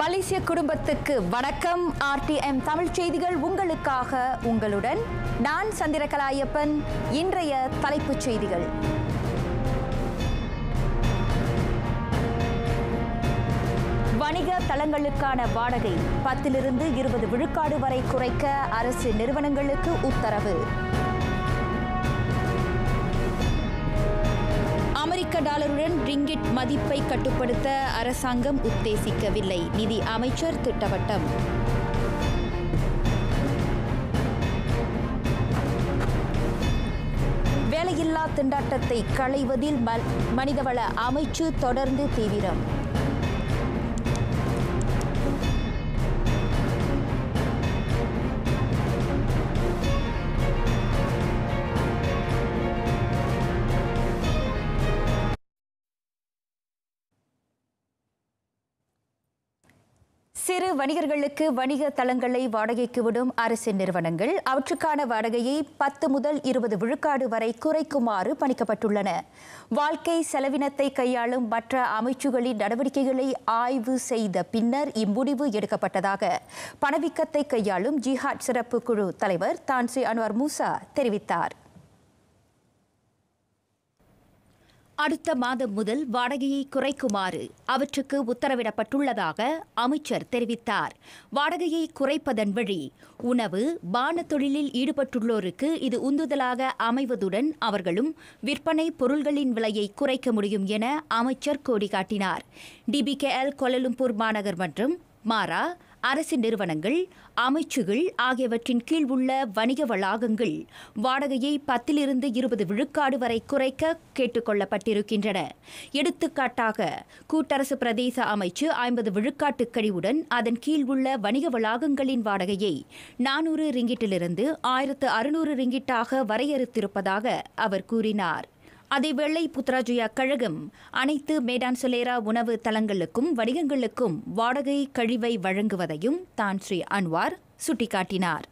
மலேசிய குடும்பத்துக்கு வணக்கம் ஆர்டிஎம் தமிழ் செய்திகள் உங்களுக்காக உங்களுடன் நான் சந்திரகலாயப்பன் இன்றைய தலைப்புச் செய்திகள் வணிக தளங்களுக்கான வாடகை பத்திலிருந்து இருபது விழுக்காடு வரை குறைக்க அரசு நிறுவனங்களுக்கு உத்தரவு அமெரிக்க டாலருடன் ரிங்கிட் மதிப்பை கட்டுப்படுத்த அரசாங்கம் உத்தேசிக்கவில்லை நிதி அமைச்சர் திட்டவட்டம் வேலையில்லா திண்டாட்டத்தை களைவதில் ம- மனிதவள அமைச்சு தொடர்ந்து தீவிரம் சிறு வணிகர்களுக்கு வணிக தளங்களை வாடகைக்கு விடும் அரசு நிறுவனங்கள் அவற்றுக்கான வாடகையை பத்து முதல் இருபது விழுக்காடு வரை குறைக்குமாறு பணிக்கப்பட்டுள்ளன வாழ்க்கை செலவினத்தை கையாளும் மற்ற அமைச்சுகளின் நடவடிக்கைகளை ஆய்வு செய்த பின்னர் இம்முடிவு எடுக்கப்பட்டதாக பணவீக்கத்தை கையாளும் ஜிஹாட் சிறப்பு குழு தலைவர் தான்சி அன்வார் மூசா தெரிவித்தார் அடுத்த மாதம் முதல் வாடகையை குறைக்குமாறு அவற்றுக்கு உத்தரவிடப்பட்டுள்ளதாக அமைச்சர் தெரிவித்தார் வாடகையை குறைப்பதன் வழி உணவு பான தொழிலில் ஈடுபட்டுள்ளோருக்கு இது உந்துதலாக அமைவதுடன் அவர்களும் விற்பனை பொருள்களின் விலையை குறைக்க முடியும் என அமைச்சர் கோடி காட்டினார் டிபிகேஎல் கோலலும்பூர் மாநகர் மற்றும் மாரா அரசு நிறுவனங்கள் அமைச்சுகள் ஆகியவற்றின் கீழ் உள்ள வணிக வளாகங்கள் வாடகையை பத்திலிருந்து இருபது விழுக்காடு வரை குறைக்க கேட்டுக்கொள்ளப்பட்டிருக்கின்றன எடுத்துக்காட்டாக கூட்டரசு பிரதேச அமைச்சு ஐம்பது விழுக்காட்டு கழிவுடன் அதன் கீழ் உள்ள வணிக வளாகங்களின் வாடகையை நானூறு ரிங்கிட்டிலிருந்து ஆயிரத்து அறுநூறு ரிங்கிட்டாக வரையறுத்திருப்பதாக அவர் கூறினார் அதேவேளை புத்ராஜயா கழகம் அனைத்து மேடான் சொலேரா உணவு தளங்களுக்கும் வணிகங்களுக்கும் வாடகை கழிவை வழங்குவதையும் தான் ஸ்ரீ அன்வார் சுட்டிக்காட்டினார்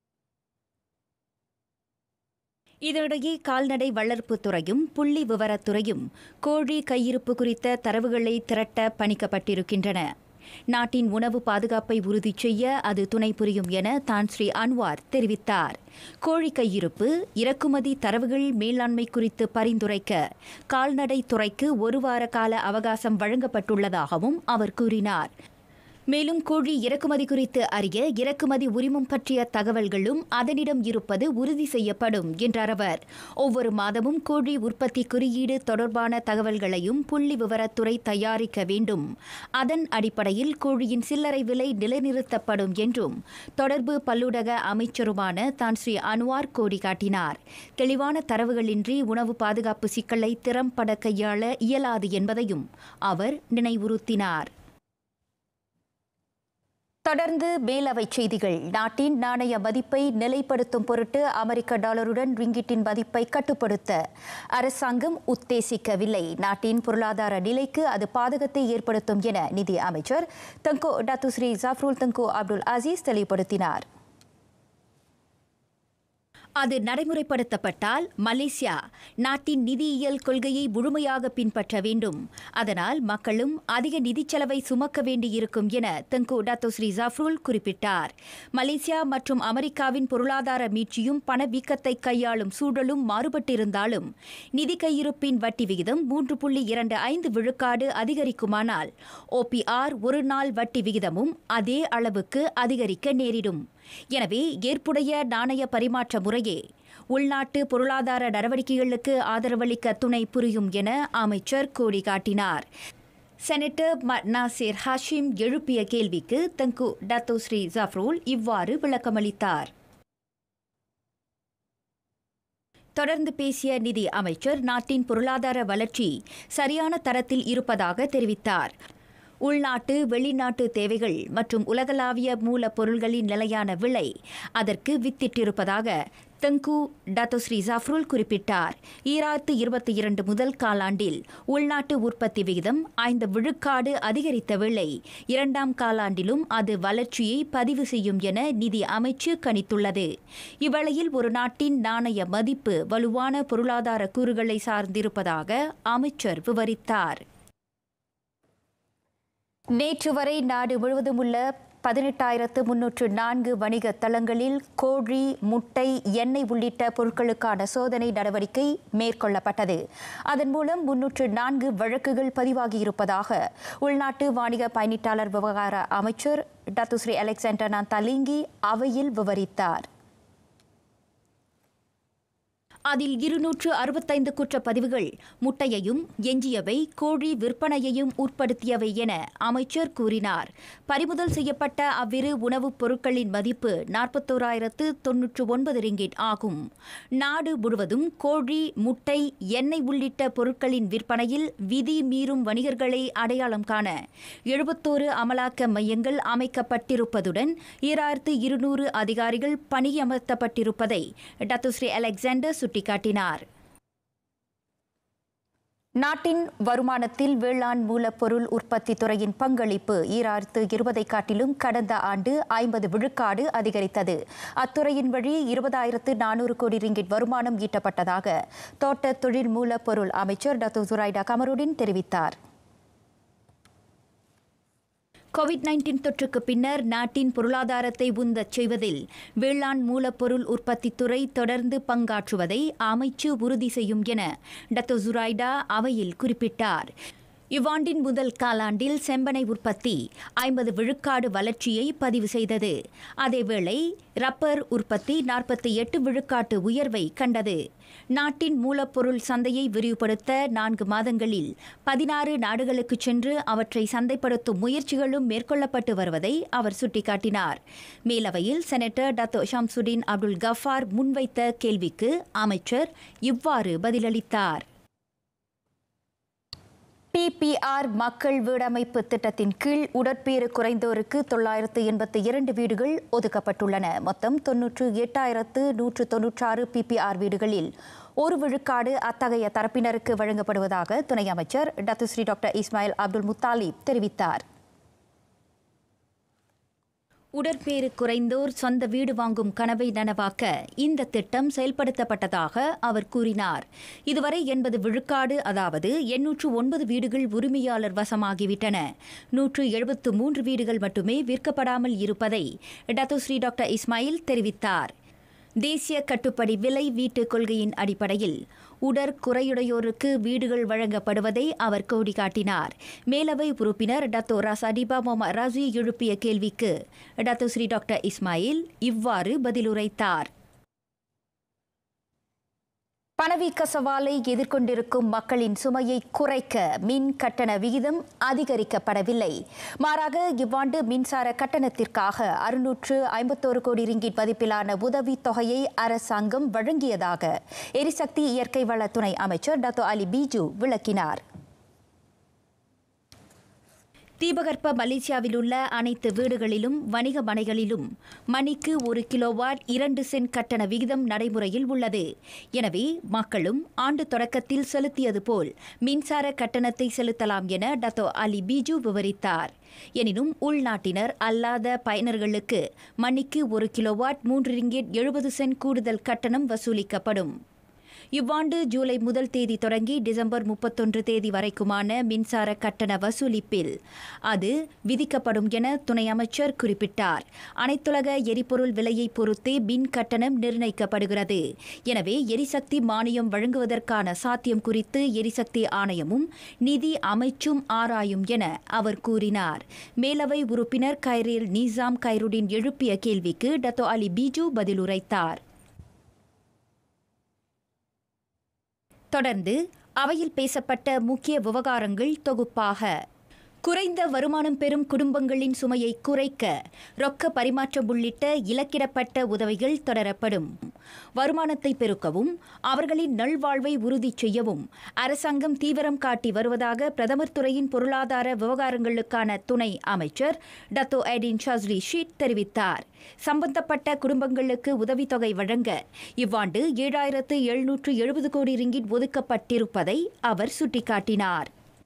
இதனிடையே கால்நடை வளர்ப்புத் துறையும் புள்ளி விவரத்துறையும் கோழி கையிருப்பு குறித்த தரவுகளை திரட்ட பணிக்கப்பட்டிருக்கின்றன நாட்டின் உணவு பாதுகாப்பை உறுதி செய்ய அது துணை புரியும் என தான் ஸ்ரீ அன்வார் தெரிவித்தார் கோழி கையிருப்பு இறக்குமதி தரவுகள் மேலாண்மை குறித்து பரிந்துரைக்க கால்நடை துறைக்கு ஒரு வார கால அவகாசம் வழங்கப்பட்டுள்ளதாகவும் அவர் கூறினார் மேலும் கோழி இறக்குமதி குறித்து அறிய இறக்குமதி உரிமம் பற்றிய தகவல்களும் அதனிடம் இருப்பது உறுதி செய்யப்படும் என்றார் அவர் ஒவ்வொரு மாதமும் கோழி உற்பத்தி குறியீடு தொடர்பான தகவல்களையும் புள்ளி விவரத்துறை தயாரிக்க வேண்டும் அதன் அடிப்படையில் கோழியின் சில்லறை விலை நிலைநிறுத்தப்படும் என்றும் தொடர்பு பல்லுடக அமைச்சருமான தான் ஸ்ரீ அன்வார் கோடி காட்டினார் தெளிவான தரவுகளின்றி உணவு பாதுகாப்பு சிக்கலை திறம்பட கையாள இயலாது என்பதையும் அவர் நினைவுறுத்தினார் தொடர்ந்து மேலவை செய்திகள் நாட்டின் நாணய மதிப்பை நிலைப்படுத்தும் பொருட்டு அமெரிக்க டாலருடன் ரிங்கிட்டின் மதிப்பை கட்டுப்படுத்த அரசாங்கம் உத்தேசிக்கவில்லை நாட்டின் பொருளாதார நிலைக்கு அது பாதகத்தை ஏற்படுத்தும் என நிதி அமைச்சர் Tengku Datuk Seri Zafrul Tengku Abdul Aziz தெளிவுபடுத்தினார் அது நடைமுறைப்படுத்தப்பட்டால் மலேசியா நாட்டின் நிதியியல் கொள்கையை முழுமையாக பின்பற்ற வேண்டும் அதனால் மக்களும் அதிக நிதிச் செலவை சுமக்க வேண்டியிருக்கும் என தெங்கு டத்தோஸ்ரீ ஜாஃப்ருல் குறிப்பிட்டார் மலேசியா மற்றும் அமெரிக்காவின் பொருளாதார மீட்சியும் பணவீக்கத்தை கையாளும் சூழலும் மாறுபட்டிருந்தாலும் நிதி கையிருப்பின் வட்டி விகிதம் மூன்று புள்ளி இரண்டு ஐந்து விழுக்காடு அதிகரிக்குமானால் ஓபிஆர் ஒரு நாள் வட்டி விகிதமும் அதே அளவுக்கு அதிகரிக்க நேரிடும் எனவே ஏற்புடைய நாணய பரிமாற்ற முறையே உள்நாட்டு பொருளாதார நடவடிக்கைகளுக்கு ஆதரவளிக்க துணை புரியும் என அமைச்சர் கோடி காட்டினார் செனட்டர் ம- நாசிர் ஹாஷிம் எழுப்பிய கேள்விக்கு தங்கு டத்தோஸ்ரீ ஜாஃப்ரூல் இவ்வாறு விளக்கமளித்தார் தொடர்ந்து பேசிய நிதி அமைச்சர் நாட்டின் பொருளாதார வளர்ச்சி சரியான தரத்தில் இருப்பதாக தெரிவித்தார் உள்நாட்டு வெளிநாட்டு தேவைகள் மற்றும் உலகளாவிய மூலப்பொருள்களின் நிலையான விலை அதற்கு வித்திட்டிருப்பதாக தெங்கு டத்தோஸ்ரீ ஜாஃப்ருல் குறிப்பிட்டார் ஈராயிரத்து இருபத்தி இரண்டு முதல் காலாண்டில் உள்நாட்டு உற்பத்தி விகிதம் ஐந்து விழுக்காடு அதிகரித்த வேளை இரண்டாம் காலாண்டிலும் அது வளர்ச்சியை பதிவு செய்யும் என நிதி அமைச்சு கணித்துள்ளது இவ்வேளையில் ஒரு நாட்டின் நாணய மதிப்பு வலுவான பொருளாதார கூறுகளை சார்ந்திருப்பதாக அமைச்சர் விவரித்தார் நேற்று வரை நாடு முழுவதும் உள்ள பதினெட்டாயிரத்து முன்னூற்று நான்கு வணிக தளங்களில் கோழி முட்டை எண்ணெய் உள்ளிட்ட பொருட்களுக்கான சோதனை நடவடிக்கை மேற்கொள்ளப்பட்டது அதன் மூலம் முன்னூற்று நான்கு வழக்குகள் பதிவாகியிருப்பதாக உள்நாட்டு வாணிக பயணிட்டாளர் விவகார அமைச்சர் டத்துஸ்ரீ அலெக்சாண்டர் தலிங்கி அவையில் விவரித்தார் அதில் இருநூற்று அறுபத்தைந்து குற்றப்பதிவுகள் முட்டையையும் எஞ்சியவை கோழி விற்பனையையும் உட்படுத்தியவை என அமைச்சர் கூறினார் பறிமுதல் செய்யப்பட்ட அவ்விரு உணவுப் பொருட்களின் மதிப்பு நாற்பத்தோராயிரத்து தொன்னூற்று ஒன்பது ரிங்கிட் ஆகும் நாடு முழுவதும் கோழி முட்டை எண்ணெய் உள்ளிட்ட பொருட்களின் விற்பனையில் விதி மீறும் வணிகர்களை அடையாளம் காண எழுபத்தோரு அமலாக்க மையங்கள் அமைக்கப்பட்டிருப்பதுடன் ஈராயிரத்து இருநூறு அதிகாரிகள் பணியமர்த்தப்பட்டிருப்பதை டத்துஸ்ரீ அலெக்சாண்டர் சுட்டிக்காட்டினார் நாட்டின் வருமானத்தில் வேளாண் மூலப்பொருள் உற்பத்தி துறையின் பங்களிப்பு ஈராயிரத்து இருபதை காட்டிலும் கடந்த ஆண்டு ஐம்பது விழுக்காடு அதிகரித்தது அத்துறையின் வழி இருபதாயிரத்து நானூறு கோடி ரிங்கிட் வருமானம் ஈட்டப்பட்டதாக தோட்ட தொழில் மூலப்பொருள் அமைச்சர் டத்து சுரைடா கமருடின் தெரிவித்தார் கோவிட் நைன்டீன் தொற்றுக்கு பின்னர் நாட்டின் பொருளாதாரத்தை உந்தச் செய்வதில் வேளாண் மூலப்பொருள் உற்பத்தித் துறை தொடர்ந்து பங்காற்றுவதை அமைச்சு உறுதி செய்யும் என டத்தோ ஜுரைடா அவையில் குறிப்பிட்டார் இவ்வாண்டின் முதல் காலாண்டில் செம்பனை உற்பத்தி ஐம்பது விழுக்காடு வளர்ச்சியை பதிவு செய்தது அதேவேளை ரப்பர் உற்பத்தி நாற்பத்தி எட்டு விழுக்காட்டு உயர்வை கண்டது நாட்டின் மூலப்பொருள் சந்தையை விரிவுபடுத்த நான்கு மாதங்களில் பதினாறு நாடுகளுக்கு சென்று அவற்றை சந்தைப்படுத்தும் முயற்சிகளும் மேற்கொள்ளப்பட்டு வருவதை அவர் சுட்டிக்காட்டினார் மேலவையில் senator Datuk Shamsuddin Abdul Ghafar முன்வைத்த கேள்விக்கு அமைச்சர் இவ்வாறு பதிலளித்தார் பிபிஆர் மக்கள் வீடமைப்பு திட்டத்தின் கீழ் உடற்பேறு குறைந்தோருக்கு தொள்ளாயிரத்து எண்பத்தி இரண்டு வீடுகள் ஒதுக்கப்பட்டுள்ளன மொத்தம் தொன்னூற்று எட்டாயிரத்து நூற்று தொன்னூற்றாறு பிபிஆர் வீடுகளில் ஒரு விழுக்காடு அத்தகைய தரப்பினருக்கு வழங்கப்படுவதாக துணை அமைச்சர் Datuk Seri doctor Ismail Abdul Muthalib தெரிவித்தார் உடற்பேறு குறைந்தோர் சொந்த வீடு வாங்கும் கனவை நனவாக்க இந்த திட்டம் செயல்படுத்தப்பட்டதாக அவர் கூறினார் இதுவரை எண்பது விழுக்காடு அதாவது எண்ணூற்று ஒன்பது வீடுகள் உரிமையாளர் வசமாகிவிட்டன நூற்று எழுபத்து மூன்று வீடுகள் மட்டுமே விற்கப்படாமல் இருப்பதை டத்துஸ்ரீ டாக்டர் இஸ்மாயில் தெரிவித்தார் தேசிய கட்டுப்படி விலை வீட்டுக் கொள்கையின் அடிப்படையில் உடற் குறையுடையோருக்கு வீடுகள் வழங்கப்படுவதை அவர் கோடி காட்டினார் மேலவை உறுப்பினர் டத்தோ ராசாடிபா மொமா ராசி எழுப்பிய கேள்விக்கு டத்தோ ஸ்ரீ டாக்டர் இஸ்மாயில் இவ்வாறு பதிலுரைத்தார் பணவீக்க சவாலை எதிர்கொண்டிருக்கும் மக்களின் சுமையை குறைக்க மின் கட்டண விகிதம் அதிகரிக்கப்படவில்லை மாறாக இவ்வாண்டு மின்சார கட்டணத்திற்காக அறுநூற்று ஐம்பத்தோரு கோடி ரிங்கிட் மதிப்பிலான உதவித் தொகையை அரசாங்கம் வழங்கியதாக எரிசக்தி இயற்கை வள துணை அமைச்சர் டத்தோ அலி பீஜு விளக்கினார் தீபகற்ப மலேசியாவில் உள்ள அனைத்து வீடுகளிலும் வணிக மனைகளிலும் மணிக்கு ஒரு கிலோவாட் இரண்டு சென்ட் கட்டண விகிதம் நடைமுறையில் உள்ளது எனவே மக்களும் ஆண்டு தொடக்கத்தில் செலுத்தியது போல் மின்சார கட்டணத்தை செலுத்தலாம் என டத்தோ அலி பீஜு விவரித்தார் எனினும் உள்நாட்டினர் அல்லாத பயனர்களுக்கு மணிக்கு ஒரு கிலோவாட் மூன்று ரிங்கெட் எழுபது சென்ட் கூடுதல் கட்டணம் வசூலிக்கப்படும் இவ்வாண்டு ஜூலை முதல் தேதி தொடங்கி டிசம்பர் முப்பத்தொன்று தேதி வரைக்குமான மின்சார கட்டண வசூலிப்பில் அது விதிக்கப்படும் என துணை அமைச்சர் குறிப்பிட்டார் அனைத்துலக எரிபொருள் விலையை பொறுத்தே மின் கட்டணம் நிர்ணயிக்கப்படுகிறது எனவே எரிசக்தி மானியம் வழங்குவதற்கான சாத்தியம் குறித்து எரிசக்தி ஆணையமும் நிதி அமைச்சும் ஆராயும் என அவர் கூறினார் மேலவை உறுப்பினர் கைரேல் நிசாம் கைருடின் எழுப்பிய கேள்விக்கு டத்தோ அலி பீஜு பதிலுரைத்தார் தொடர்ந்து அவையில் பேசப்பட்ட முக்கிய விவகாரங்கள் தொகுப்பாக குறைந்த வருமானம் பெறும் குடும்பங்களின் சுமையை குறைக்க ரொக்க பரிமாற்றம் உள்ளிட்ட இலக்கிடப்பட்ட உதவிகள் தொடரப்படும் வருமானத்தை பெருக்கவும் அவர்களின் நல்வாழ்வை உறுதி செய்யவும் அரசாங்கம் தீவிரம் காட்டி வருவதாக பிரதமர் துறையின் பொருளாதார விவகாரங்களுக்கான துணை அமைச்சர் டத்தோ எடின் ஷாஸ்ரி ஷீட் தெரிவித்தார் சம்பந்தப்பட்ட குடும்பங்களுக்கு உதவித்தொகை வழங்க இவ்வாண்டு ஏழாயிரத்து எழுநூற்று எழுபது கோடி ரிங்கிட் ஒதுக்கப்பட்டிருப்பதை அவர் சுட்டிக்காட்டினார்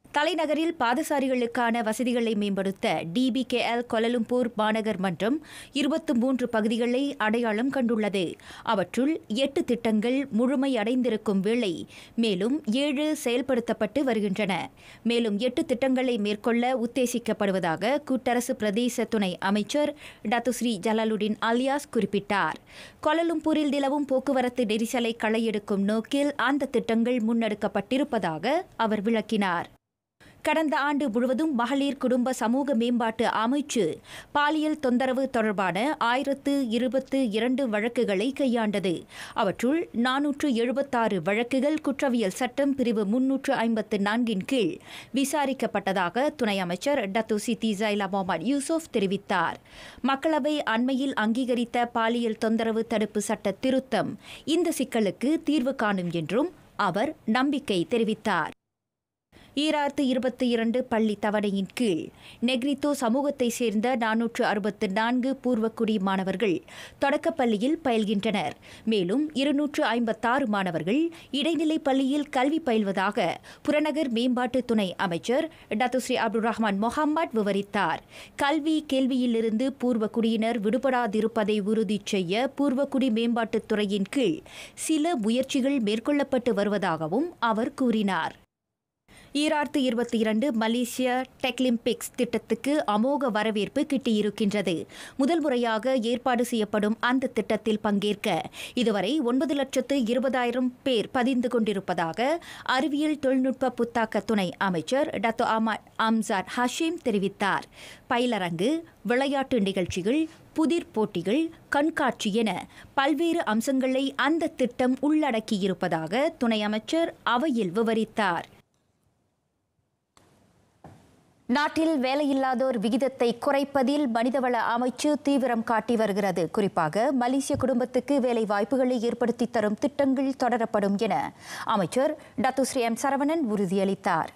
தலைநகரில் பாதசாரிகளுக்கான வசதிகளை மேம்படுத்த டிபிகேஎல் கொலலும்பூர் மாநகர் மன்றம் இருபத்தி மூன்று பகுதிகளை அடையாளம் கண்டுள்ளது அவற்றுள் எட்டு திட்டங்கள் முழுமையடைந்திருக்கும் வேளை மேலும் ஏழு செயல்படுத்தப்பட்டு வருகின்றன மேலும் எட்டு திட்டங்களை மேற்கொள்ள உத்தேசிக்கப்படுவதாக கூட்டரசு பிரதேச துணை அமைச்சர் டத்துஸ்ரீ ஜலாலுடின் அலியாஸ் குறிப்பிட்டார் கொலலும்பூரில் நிலவும் போக்குவரத்து நெரிசலை களையெடுக்கும் நோக்கில் அந்த திட்டங்கள் முன்னெடுக்கப்பட்டிருப்பதாக அவர் விளக்கினார் கடந்த ஆண்டு முழுவதும் மகளிர் குடும்ப சமூக மேம்பாட்டு அமைச்சு பாலியல் தொந்தரவு தொடர்பான ஆயிரத்து இருபத்து இரண்டு வழக்குகளை கையாண்டது அவற்றுள் நானூற்று எழுபத்தாறு வழக்குகள் குற்றவியல் சட்டம் பிரிவு முன்னூற்று ஐம்பத்து நான்கின் கீழ் விசாரிக்கப்பட்டதாக துணை அமைச்சர் டத்து சித்தி ஜைலா முகமது யூசுப் தெரிவித்தார் மக்களவை அண்மையில் அங்கீகரித்த பாலியல் தொந்தரவு தடுப்பு சட்ட திருத்தம் இந்த சிக்கலுக்கு தீர்வு காணும் என்றும் அவர் நம்பிக்கை தெரிவித்தார் ஈராயிரத்து இருபத்தி இரண்டு பள்ளி தவணையின் கீழ் நெக்ரித்தோ சமூகத்தைச் சேர்ந்த நானூற்று அறுபத்து நான்கு பூர்வக்குடி மாணவர்கள் தொடக்கப்பள்ளியில் பயில்கின்றனர் மேலும் இருநூற்று ஐம்பத்தாறு மாணவர்கள் இடைநிலை பள்ளியில் கல்வி பயில்வதாக புறநகர் மேம்பாட்டு துணை அமைச்சர் டத்துஸ்ரீ அப்துல் ரஹ்மான் மொஹம்மட் விவரித்தார் கல்வி கேள்வியிலிருந்து பூர்வக்குடியினர் விடுபடாதிருப்பதை உறுதி செய்ய பூர்வக்குடி மேம்பாட்டுத் துறையின் கீழ் சில முயற்சிகள் மேற்கொள்ளப்பட்டு வருவதாகவும் அவர் கூறினார் ஈராயிரத்து இருபத்தி இரண்டு மலேசிய டெக்லிம்பிக்ஸ் திட்டத்துக்கு அமோக வரவேற்பு கிட்டியிருக்கின்றது முதல் முறையாக ஏற்பாடு செய்யப்படும் அந்த திட்டத்தில் பங்கேற்க இதுவரை ஒன்பது லட்சத்து இருபதாயிரம் பேர் பதிந்து கொண்டிருப்பதாக அறிவியல் தொழில்நுட்ப புத்தாக்க துணை அமைச்சர் டத்தோ அமாட் அம்சாட் ஹஷீம் தெரிவித்தார் பயிலரங்கு விளையாட்டு நிகழ்ச்சிகள் புதிர் போட்டிகள் கண்காட்சி என பல்வேறு அம்சங்களை அந்த திட்டம் உள்ளடக்கியிருப்பதாக துணை அமைச்சர் அவையில் விவரித்தார் நாட்டில் வேலையில்லாதோர் விகிதத்தை குறைப்பதில் மனிதவள அமைச்சு தீவிரம் காட்டி வருகிறது குறிப்பாக மலேசிய குடும்பத்துக்கு வேலை வாய்ப்புகளை ஏற்படுத்தி தரும் திட்டங்கள் தொடரப்படும் என அமைச்சர் டத்துஸ்ரீ எம் சரவணன் உறுதியளித்தார்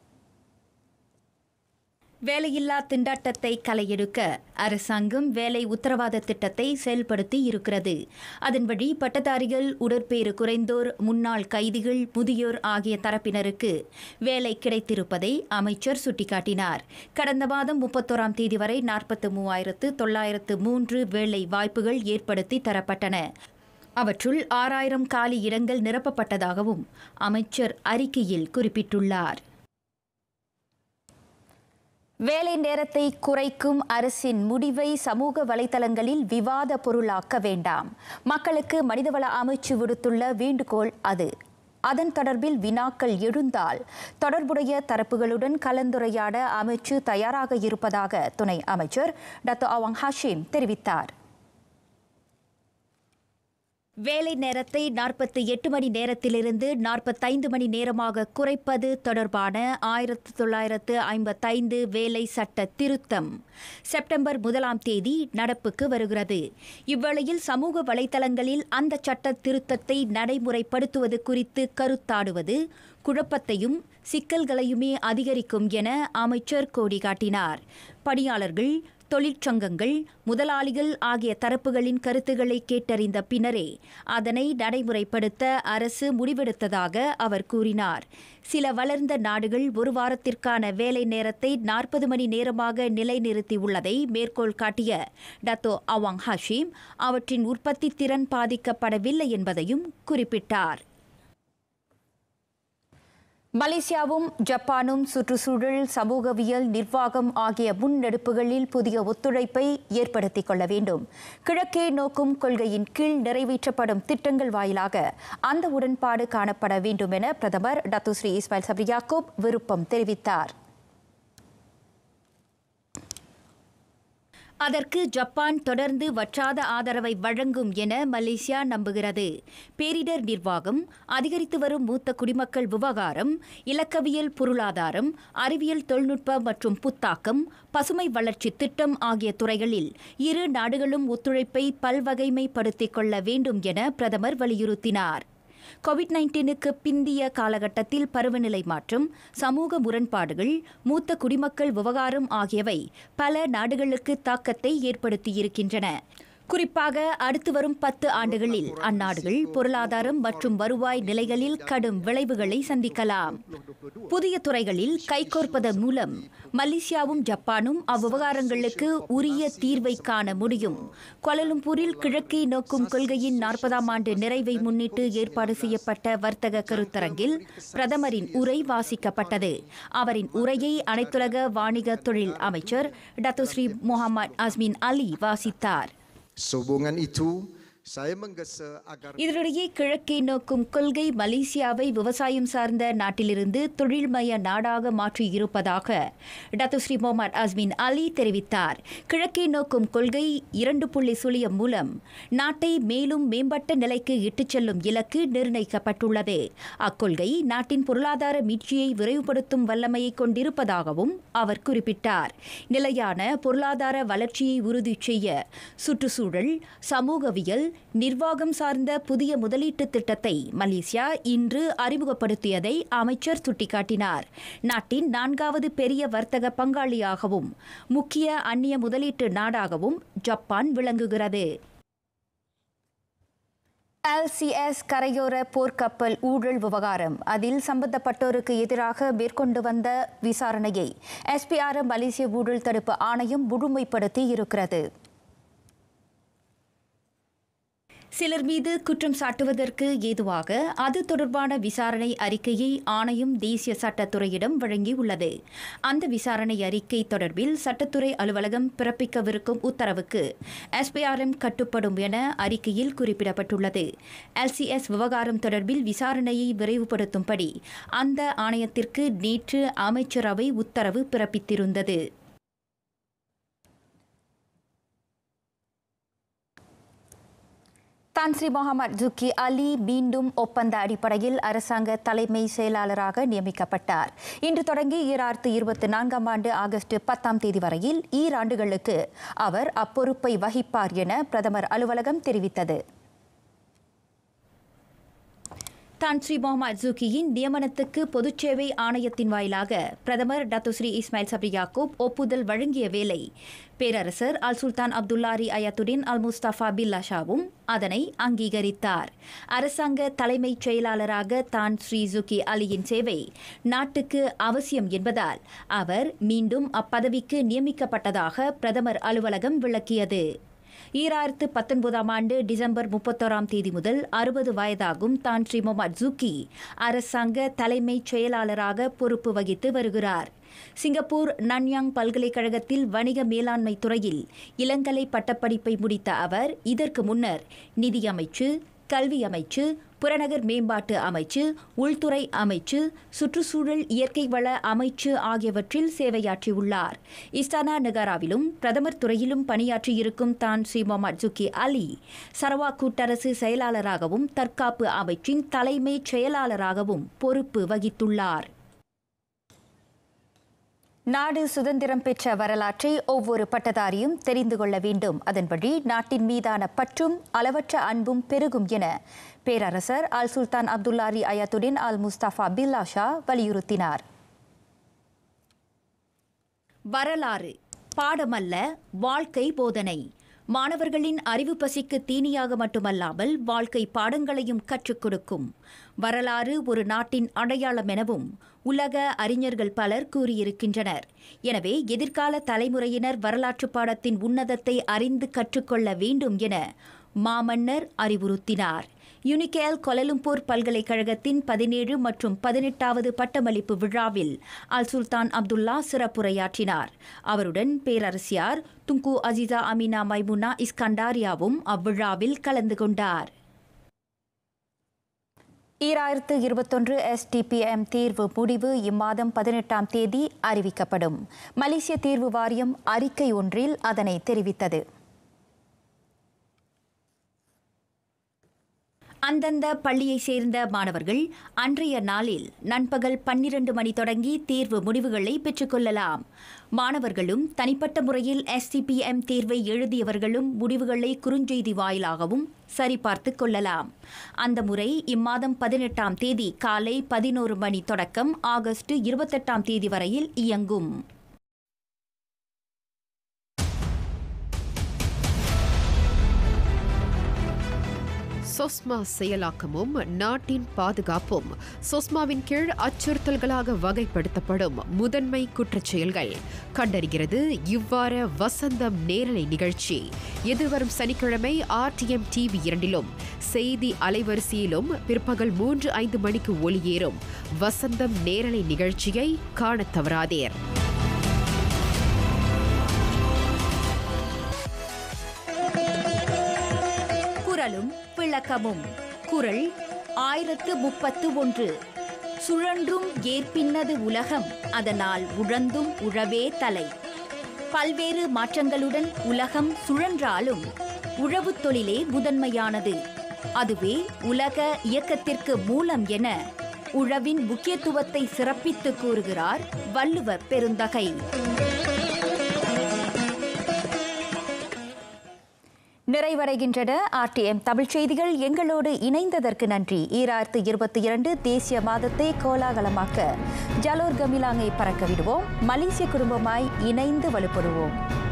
வேலையில்லா திண்டாட்டத்தை களையெடுக்க அரசாங்கம் வேலை உத்தரவாத திட்டத்தை செயல்படுத்தி இருக்கிறது அதன் வழி பட்டதாரிகள் உடற்பேறு குறைந்தோர் முன்னாள் கைதிகள் முதியோர் ஆகிய தரப்பினருக்கு வேலை கிடைத்திருப்பதை அமைச்சர் சுட்டிக்காட்டினார் கடந்த மாதம் முப்பத்தோராம் தேதி வரை நாற்பத்து மூவாயிரத்து தொள்ளாயிரத்து மூன்று வேலை வாய்ப்புகள் ஏற்படுத்தி தரப்பட்டன அவற்றுள் ஆறாயிரம் காலி இடங்கள் நிரப்பப்பட்டதாகவும் அமைச்சர் அறிக்கையில் குறிப்பிட்டுள்ளார் வேலை நேரத்தை குறைக்கும் அரசின் முடிவை சமூக வலைதளங்களில் விவாத பொருளாக்க வேண்டாம் மக்களுக்கு மனிதவள அமைச்சு விடுத்துள்ள வேண்டுகோள் அது அதன் தொடர்பில் வினாக்கள் எழுந்தால் தொடர்புடைய தரப்புகளுடன் கலந்துரையாட அமைச்சு தயாராக இருப்பதாக துணை அமைச்சர் டத்தோ அவாங் ஹஷீம் தெரிவித்தார் வேலை நேரத்தை நாற்பத்தி எட்டு மணி நேரத்திலிருந்து நாற்பத்தைந்து மணி நேரமாக குறைப்பது தொடர்பான ஆயிரத்து தொள்ளாயிரத்து ஐம்பத்தைந்து வேலை சட்ட திருத்தம் செப்டம்பர் முதலாம் தேதி நடப்புக்கு வருகிறது இவ்வேளையில் சமூக வலைதளங்களில் அந்த சட்ட திருத்தத்தை நடைமுறைப்படுத்துவது குறித்து கருத்தாடுவது குழப்பத்தையும் சிக்கல்களையுமே அதிகரிக்கும் என அமைச்சர் கோடி காட்டினார் பணியாளர்கள் தொழிற்சங்கங்கள் முதலாளிகள் ஆகிய தரப்புகளின் கருத்துக்களை கேட்டறிந்த பின்னரே அதனை நடைமுறைப்படுத்த அரசு முடிவெடுத்ததாக அவர் கூறினார் சில வளர்ந்த நாடுகள் ஒரு வாரத்திற்கான வேலை நேரத்தை நாற்பது மணி நேரமாக நிலைநிறுத்தியுள்ளதை மேற்கோள் காட்டிய டத்தோ அவாங் ஹஷீம் அவற்றின் உற்பத்தி திறன் பாதிக்கப்படவில்லை என்பதையும் குறிப்பிட்டார் மலேசியாவும் ஜப்பானும் சுற்றுச்சூழல் சமூகவியல் நிர்வாகம் ஆகிய முன்னெடுப்புகளில் புதிய ஒத்துழைப்பை ஏற்படுத்திக் கொள்ள வேண்டும் கிழக்கே நோக்கும் கொள்கையின் கீழ் நிறைவேற்றப்படும் திட்டங்கள் வாயிலாக அந்த உடன்பாடு காணப்பட வேண்டும் என பிரதமர் டத்துஸ்ரீ இஸ்மாயில் சப்ரி யாக்கூப் விருப்பம் தெரிவித்தார் அதற்கு ஜப்பான் தொடர்ந்து வற்றாத ஆதரவை வழங்கும் என மலேசியா நம்புகிறது பேரிடர் நிர்வாகம் அதிகரித்து வரும் மூத்த குடிமக்கள் விவகாரம் இலக்கவியல் பொருளாதாரம் அறிவியல் தொழில்நுட்ப மற்றும் புத்தாக்கம் பசுமை வளர்ச்சி திட்டம் ஆகிய துறைகளில் இரு நாடுகளும் ஒத்துழைப்பை பல்வகைமைப்படுத்திக் கொள்ள வேண்டும் என பிரதமர் வலியுறுத்தினார் கோவிட் நைன்டீனுக்கு பிந்திய காலகட்டத்தில் பருவநிலை மாற்றம் சமூக முரண்பாடுகள் மூத்த குடிமக்கள் விவகாரம் ஆகியவை பல நாடுகளுக்கு தாக்கத்தை ஏற்படுத்தியிருக்கின்றன குறிப்பாக அடுத்து வரும் பத்து ஆண்டுகளில் அந்நாடுகள் பொருளாதாரம் மற்றும் வருவாய் நிலைகளில் கடும் விளைவுகளை சந்திக்கலாம் புதிய துறைகளில் கைகோர்ப்பதன் மூலம் மலேசியாவும் ஜப்பானும் அவ்விவகாரங்களுக்கு உரிய தீர்வை காண முடியும் கோலலம்பூரில் கிழக்கை நோக்கும் கொள்கையின் நாற்பதாம் ஆண்டு நிறைவை முன்னிட்டு ஏற்பாடு செய்யப்பட்ட வர்த்தக கருத்தரங்கில் பிரதமரின் உரை வாசிக்கப்பட்டது அவரின் உரையை அனைத்துலக வாணிக தொழில் அமைச்சர் டத்தோஸ்ரீ முகமது அஸ்மின் அலி வாசித்தார் Sehubungan itu, saya menggesa agar இதனிடையே கிழக்கை நோக்கும் கொள்கை மலேசியாவை விவசாயம் சார்ந்த நாட்டிலிருந்து தொழில்மய நாடாக மாற்றியிருப்பதாக டத்துஸ்ரீ முகமது அஸ்மின் அலி தெரிவித்தார் கிழக்கை நோக்கும் கொள்கை இரண்டு புள்ளி சுழியம் மூலம் நாட்டை மேலும் மேம்பட்ட நிலைக்கு இட்டுச் செல்லும் இலக்கு நிர்ணயிக்கப்பட்டுள்ளது அக்கொள்கை நாட்டின் பொருளாதார மீட்சியை விரைவுபடுத்தும் வல்லமையை கொண்டிருப்பதாகவும் அவர் குறிப்பிட்டார் நிலையான பொருளாதார வளர்ச்சியை உறுதி செய்ய சுற்றுச்சூழல் சமூகவியல் நிர்வாகம் சார்ந்த புதிய முதலீட்டு திட்டத்தை மலேசியா இன்று அறிமுகப்படுத்தியதை அமைச்சர் சுட்டிக்காட்டினார் நாட்டின் நான்காவது பெரிய வர்த்தக பங்காளியாகவும் முக்கிய அந்நிய முதலீட்டு நாடாகவும் ஜப்பான் விளங்குகிறது எல்சிஎஸ் கரையோர போர்க்கப்பல் ஊழல் விவகாரம் அதில் சம்பந்தப்பட்டோருக்கு எதிராக மேற்கொண்டு வந்த விசாரணையை எஸ்பிஆர் மலேசிய ஊழல் தடுப்பு ஆணையம் முழுமைப்படுத்தி இருக்கிறது சிலர் மீது குற்றம் சாட்டுவதற்கு ஏதுவாக அது தொடர்பான விசாரணை அறிக்கையை ஆணையம் தேசிய சட்டத்துறையிடம் வழங்கியுள்ளது அந்த விசாரணை அறிக்கை தொடர்பில் சட்டத்துறை அலுவலகம் பிறப்பிக்கவிருக்கும் உத்தரவுக்கு எஸ்பிஆர்எம் கட்டுப்படும் என அறிக்கையில் குறிப்பிடப்பட்டுள்ளது எல்சிஎஸ் விவகாரம் தொடர்பில் விசாரணையை விரைவுபடுத்தும்படி அந்த ஆணையத்திற்கு நேற்று அமைச்சரவை உத்தரவு பிறப்பித்திருந்தது தான் ஸ்ரீ முகமது ஜுக்கி அலி மீண்டும் ஒப்பந்த அடிப்படையில் அரசாங்க தலைமை செயலாளராக நியமிக்கப்பட்டார் இன்று தொடங்கி ஈராயிரத்து இருபத்தி நான்காம் ஆண்டு ஆகஸ்ட் பத்தாம் தேதி வரையில் ஈராண்டுகளுக்கு அவர் அப்பொறுப்பை வகிப்பார் என பிரதமர் அலுவலகம் தெரிவித்தது தான் ஸ்ரீ முகமது ஜூக்கியின் நியமனத்துக்கு பொதுச்சேவை ஆணையத்தின் வாயிலாக பிரதமர் டத்துஸ்ரீ இஸ்மாயில் சப்ரி யாக்கூப் ஒப்புதல் வழங்கிய வேளை பேரரசர் அல் சுல்தான் அப்துல்லாரி அயத்துடின் அல் முஸ்தபா பில்லா ஷாவும் அதனை அங்கீகரித்தார் அரசாங்க தலைமைச் செயலாளராக தான் ஸ்ரீ ஜுக்கி அலியின் சேவை நாட்டுக்கு அவசியம் என்பதால் அவர் மீண்டும் அப்பதவிக்கு நியமிக்கப்பட்டதாக பிரதமர் அலுவலகம் விளக்கியது ஈராயிரத்து பத்தொன்பதாம் ஆண்டு டிசம்பர் முப்பத்தோராம் தேதி முதல் அறுபது வயதாகும் தான் ஸ்ரீ முகமது ஜூக்கி அரசாங்க தலைமைச் செயலாளராக பொறுப்பு வகித்து வருகிறார் சிங்கப்பூர் நன்யாங் பல்கலைக்கழகத்தில் வணிக மேலாண்மை துறையில் இளங்கலை பட்டப்படிப்பை முடித்த அவர் இதற்கு முன்னர் நிதியமைச்சு கல்வி அமைச்சு புறநகர் மேம்பாட்டு அமைச்சு உள்துறை அமைச்சு சுற்றுச்சூழல் இயற்கை வள அமைச்சு ஆகியவற்றில் சேவையாற்றியுள்ளார் இஸ்தானா நகாராவிலும் பிரதமர் துறையிலும் பணியாற்றியிருக்கும் தான் ஸ்ரீ முகமது ஜுக்கி அலி சரவா கூட்டரசு செயலாளராகவும் தற்காப்பு அமைச்சின் தலைமைச் செயலாளராகவும் பொறுப்பு வகித்துள்ளார் நாடு சுதந்திரம் பெற்ற வரலாற்றை ஒவ்வொரு பட்டதாரியும் தெரிந்து கொள்ள வேண்டும் அதன்படி நாட்டின் மீதான பற்றும் அளவற்ற அன்பும் பெருகும் என பேரரசர் அல் சுல்தான் அப்துல்லாரி அயத்துடின் அல் முஸ்தபா பில்லா ஷா வலியுறுத்தினார் வரலாறு பாடமல்ல வாழ்க்கை போதனை மாணவர்களின் அறிவு பசிக்கு தீனியாக மட்டுமல்லாமல் வாழ்க்கை பாடங்களையும் கற்றுக் கொடுக்கும் வரலாறு ஒரு நாட்டின் அடையாளம் எனவும் உலக அறிஞர்கள் பலர் கூறியிருக்கின்றனர் எனவே எதிர்கால தலைமுறையினர் வரலாற்று பாடத்தின் உன்னதத்தை அறிந்து கற்றுக்கொள்ள வேண்டும் என மாமன்னர் அறிவுறுத்தினார் யுனிகேல் கொலலும்பூர் பல்கலைக்கழகத்தின் பதினேழு மற்றும் பதினெட்டாவது பட்டமளிப்பு விழாவில் அல் சுல்தான் அப்துல்லா சிறப்புரையாற்றினார் அவருடன் பேரரசியார் துங்கு அசிசா அமினா மைமுனா இஸ்கண்டாரியாவும் அவ்விழாவில் கலந்து கொண்டார் ஈராயிரத்து இருபத்தொன்று எஸ்டிபிஎம் தேர்வு முடிவு இம்மாதம் பதினெட்டாம் தேதி அறிவிக்கப்படும் மலேசிய தேர்வு வாரியம் அறிக்கை ஒன்றில் அதனை தெரிவித்தது அந்தந்த பள்ளியை சேர்ந்த மாணவர்கள் அன்றைய நாளில் நண்பகல் பன்னிரண்டு மணி தொடங்கி தேர்வு முடிவுகளை பெற்றுக்கொள்ளலாம் மாணவர்களும் தனிப்பட்ட முறையில் எஸ்டிபிஎம் தேர்வை எழுதியவர்களும் முடிவுகளை குறுஞ்செய்தி வாயிலாகவும் சரிபார்த்து கொள்ளலாம் அந்த முறை இம்மாதம் பதினெட்டாம் தேதி காலை பதினோரு மணி தொடக்கம் ஆகஸ்ட் இருபத்தெட்டாம் தேதி வரையில் இயங்கும் சொஸ்மா செயலாக்கமும் நாட்டின் பாதுகாப்பும் சொஸ்மாவின் கீழ் அச்சுறுத்தல்களாக வகைப்படுத்தப்படும் முதன்மை குற்றச்செயல்கள் கண்டறிகிறது இவ்வார வசந்தம் நேரலை நிகழ்ச்சி எதிர்வரும் சனிக்கிழமை ஆர்டிஎம் டிவி இரண்டிலும் செய்தி அலைவரிசையிலும் பிற்பகல் மூன்று ஐந்து மணிக்கு ஒளியேறும் வசந்தம் நேரலை நிகழ்ச்சியை காணத் தவறாதீர் குரலும் விளக்கமும் குரல் ஆயிரத்து முப்பத்து ஒன்று சுழன்றும் ஏற்பின்னது உலகம் அதனால் உழந்தும் உழவே தலை பல்வேறு மாற்றங்களுடன் உலகம் சுழன்றாலும் உழவுத் தொழிலே முதன்மையானது அதுவே உலக இயக்கத்திற்கு மூலம் என உழவின் முக்கியத்துவத்தை சிறப்பித்து கூறுகிறார் வள்ளுவ பெருந்தகை நிறைவடைகின்றன ஆர்டிஎம் தமிழ் செய்திகள் எங்களோடு இணைந்ததற்கு நன்றி ஈராயிரத்து இருபத்தி இரண்டு தேசிய மாதத்தை கோலாகலமாக்க ஜலோர் கமிலாங்கை பறக்க விடுவோம் மலேசிய குடும்பமாய் இணைந்து வலுப்படுவோம்